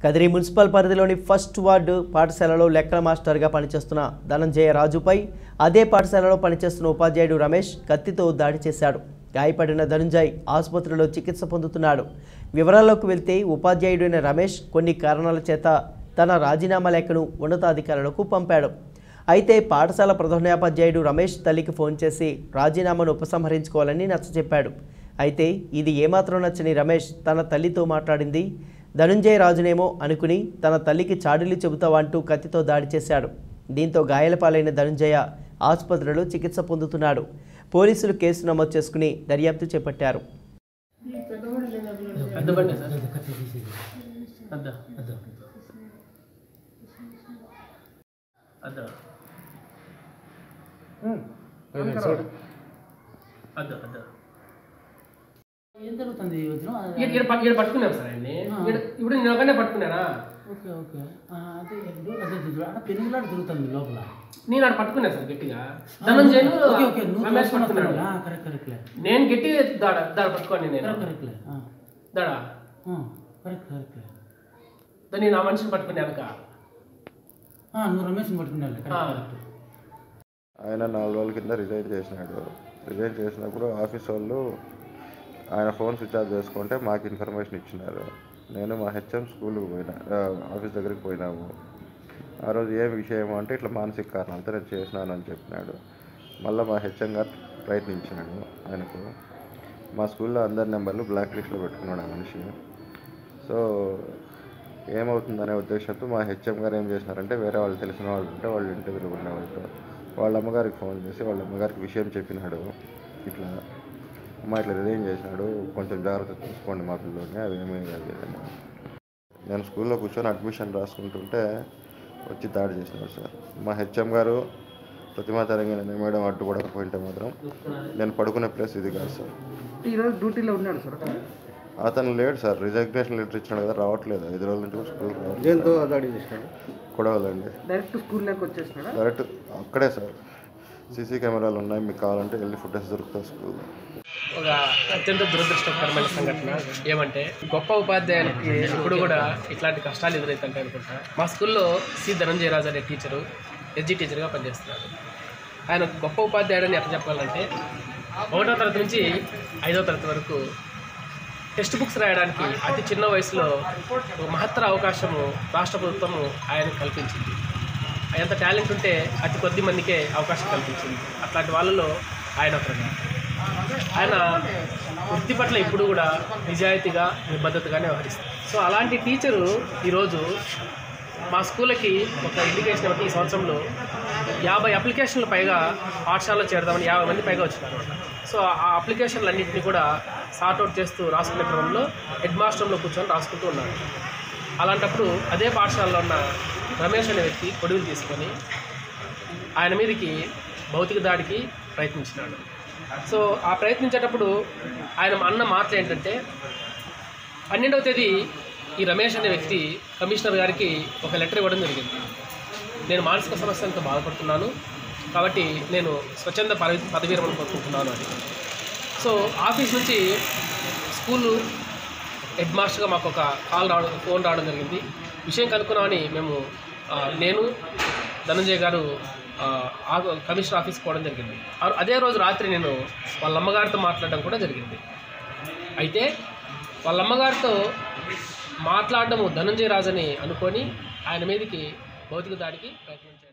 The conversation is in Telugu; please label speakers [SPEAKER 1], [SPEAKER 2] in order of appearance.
[SPEAKER 1] కదిరి మున్సిపల్ పరిధిలోని ఫస్ట్ వార్డు పాఠశాలలో లెక్కల మాస్టర్గా పనిచేస్తున్న ధనంజయ రాజుపై అదే పాఠశాలలో పనిచేస్తున్న ఉపాధ్యాయుడు రమేష్ కత్తితో దాడి చేశాడు గాయపడిన ధనుంజయ్ ఆసుపత్రిలో చికిత్స పొందుతున్నాడు వివరాల్లోకి వెళ్తే ఉపాధ్యాయుడైన రమేష్ కొన్ని కారణాల చేత తన రాజీనామా లేఖను ఉన్నతాధికారులకు పంపాడు అయితే పాఠశాల ప్రధానోపాధ్యాయుడు రమేష్ తల్లికి ఫోన్ చేసి రాజీనామాను ఉపసంహరించుకోవాలని నచ్చచెప్పాడు అయితే ఇది ఏమాత్రం నచ్చని రమేష్ తన తల్లితో మాట్లాడింది ధనుంజయ రాజునేమో అనుకుని తన తల్లికి చాడీలు చెబుతావా అంటూ కత్తితో దాడి చేశాడు దీంతో గాయాల పాలైన ధనుంజయ ఆసుపత్రిలో చికిత్స పొందుతున్నాడు పోలీసులు కేసు నమోదు చేసుకుని దర్యాప్తు చేపట్టారు
[SPEAKER 2] పెద్ద బండి సార్ పెద్ద పెద్ద అద్ద అద్ద అద్ద
[SPEAKER 3] ఏం జరుగుతుంది ఈ రోజున
[SPEAKER 2] ఈడ ఈడ పట్- ఈడ పట్టుకున్నాం సార్ ఆయన్ని ఈడ- ఇప్పుడు నేను ఒకనే పట్టుకున్నానా
[SPEAKER 3] ఓకే ఓకే ఆ, అదే ఎప్పుడు అదే చూడు అక్కడ పెనుగులాట జరుగుతుంది లోపల
[SPEAKER 2] నేను ఆడ పట్టుకున్నా సార్ గట్టిగా ధనంజయ్
[SPEAKER 3] ఓకే ఓకే నువ్వు
[SPEAKER 2] రమేష్
[SPEAKER 3] తోసుకొని
[SPEAKER 2] పట్టుకున్నాడు
[SPEAKER 3] వస్తున్నావు. ఆ, కరెక్ట్ కరెక్ట్లే
[SPEAKER 2] నేను గట్టి దాడ దాడ పట్టుకోండి నేను
[SPEAKER 3] కరెక్ట్ కరెక్ట్లే ఆ,
[SPEAKER 2] దాడ
[SPEAKER 3] ఆ, కరెక్ట్ కరెక్ట్లే
[SPEAKER 2] దాన్ని నా మనిషిని పట్టుకున్నాక
[SPEAKER 3] ఆ, నువ్వు రమేష్ని పట్టుకున్నావు
[SPEAKER 2] ఆ.
[SPEAKER 3] కరెక్ట్ కరెక్ట్
[SPEAKER 4] ఆయన నాలుగు రోజుల కింద రిజైన్ చేసినాడు రిజైన్ చేసినప్పుడు ఆఫీస్ వాళ్ళు ఆయన ఫోన్ స్విచ్ ఆఫ్ చేసుకుంటే మాకు ఇన్ఫర్మేషన్ ఇచ్చినారు నేను మా హెచ్ఎం స్కూల్కి పోయినా ఆ, ఆఫీస్ దగ్గరికి పోయినాము ఆ రోజు ఏం విషయం అంటే ఇట్లా మానసిక కారణాలతో నేను చేసినానని చెప్పినాడు మళ్ళీ మా హెచ్ఎం గారు ప్రయత్నించాడు ఆయనకు మా స్కూల్లో అందరి నెంబర్లు బ్లాక్ లిస్ట్లో పెట్టుకున్నాడు ఆ మనిషి సో ఏమవుతుందనే ఉద్దేశంతో మా హెచ్ఎం గారు ఏం చేసినారంటే వేరే వాళ్ళు తెలిసిన వాళ్ళు ఉంటే వాళ్ళ ఇంటి దగ్గర ఉన్న వాళ్ళతో వాళ్ళ అమ్మగారికి ఫోన్ చేసి వాళ్ళ అమ్మగారికి విషయం చెప్పినాడు ఇట్లా అమ్మ ఇట్లా రిజైన్ చేసినాడు కొంచెం జాగ్రత్త చూసుకోండి మా పిల్లల్ని అవి ఏమీ కాదు నేను స్కూల్లో కూర్చొని అడ్మిషన్ రాసుకుంటుంటే వచ్చి దాడి చేసినాడు సార్ మా హెచ్ఎం గారు ప్రతిమా తరంగిణి మేడం అడ్డుపడకపోయింటే మాత్రం నేను పడుకునే ప్లేస్ ఇది కాదు సార్
[SPEAKER 5] ఈరోజు డ్యూటీలో ఉన్నాడు సార్ అతను.
[SPEAKER 4] అతను లేడు సార్ రిజగ్నేషన్ లెటర్ ఇచ్చినాడు కదా రావట్లేదు ఐదు రోజుల నుంచి స్కూల్ రావట్లేదు
[SPEAKER 5] దేంతో దాడి చేసినాడు
[SPEAKER 4] కొడవలండి
[SPEAKER 5] డైరెక్ట్ స్కూల్లోకి వచ్చేసినాడా
[SPEAKER 4] డైరెక్ట్ అక్కడే సార్ సీసీ కెమెరాలు ఉన్నాయి మీకు కావాలంటే వెళ్ళి ఫుటేజ్ దొరుకుతుంది స్కూల్లో
[SPEAKER 2] ఒక అత్యంత దురదృష్టకరమైన సంఘటన ఏమంటే గొప్ప ఉపాధ్యాయులకి ఇప్పుడు కూడా ఇట్లాంటి కష్టాలు ఎదురవుతుంటాయి అనుకుంటా మా స్కూల్లో సి ధనంజయ రాజు అనే టీచరు ఎస్జీ టీచర్గా పనిచేస్తున్నాడు ఆయన గొప్ప ఉపాధ్యాయుడని ఎట్లా చెప్పాలంటే ఒకటో తరగతి నుంచి ఐదో తరగతి వరకు టెక్స్ట్ బుక్స్ రాయడానికి అతి చిన్న వయసులో ఒక మహత్తర అవకాశము రాష్ట్ర ప్రభుత్వము ఆయనకు కల్పించింది ఎంత టాలెంట్ ఉంటే అతి కొద్ది మందికే అవకాశం కల్పించింది అట్లాంటి వాళ్ళలో ఆయన ఒకరు ఆయన వృత్తి పట్ల ఇప్పుడు కూడా నిజాయితీగా నిబద్ధతగానే వ్యవహరిస్తారు సో అలాంటి టీచరు ఈరోజు మా స్కూల్కి ఒక ఇండికేషన్ ఇవ్వటి ఈ సంవత్సరంలో యాభై అప్లికేషన్లు పైగా పాఠశాలలో చేరదామని యాభై మంది పైగా వచ్చినారు సో ఆ అప్లికేషన్లు అన్నింటినీ కూడా సార్ట్అవుట్ చేస్తూ రాసుకునే క్రమంలో హెడ్ మాస్టర్లో కూర్చొని రాసుకుంటూ ఉన్నారు అలాంటప్పుడు అదే పాఠశాలలో ఉన్న రమేష్ అనే వ్యక్తి కొడుకులు తీసుకొని ఆయన మీదకి భౌతిక దాడికి ప్రయత్నించినాడు సో ఆ ప్రయత్నించేటప్పుడు ఆయన అన్న మాటలు ఏంటంటే పన్నెండవ తేదీ ఈ రమేష్ అనే వ్యక్తి కమిషనర్ గారికి ఒక లెటర్ ఇవ్వడం జరిగింది నేను మానసిక సమస్యలతో బాధపడుతున్నాను కాబట్టి నేను స్వచ్ఛంద పదవి పదవీ విరమణ కోరుకుంటున్నాను అని సో ఆఫీస్ నుంచి స్కూలు హెడ్ మాస్టర్గా మాకు ఒక కాల్ రావడం ఫోన్ రావడం జరిగింది విషయం కనుక్కున్నామని మేము ఆ, నేను ధనంజయ్ గారు ఆ, ఆ- కమిషనర్ ఆఫీస్కి పోవడం జరిగింది ఆ- అదే రోజు రాత్రి నేను వాళ్ళ అమ్మగారితో మాట్లాడడం కూడా జరిగింది అయితే వాళ్ళ అమ్మగారితో మాట్లాడడము ధనంజయ రాజని అనుకొని ఆయన మీదకి భౌతిక దాడికి ప్రయత్నం చేశారు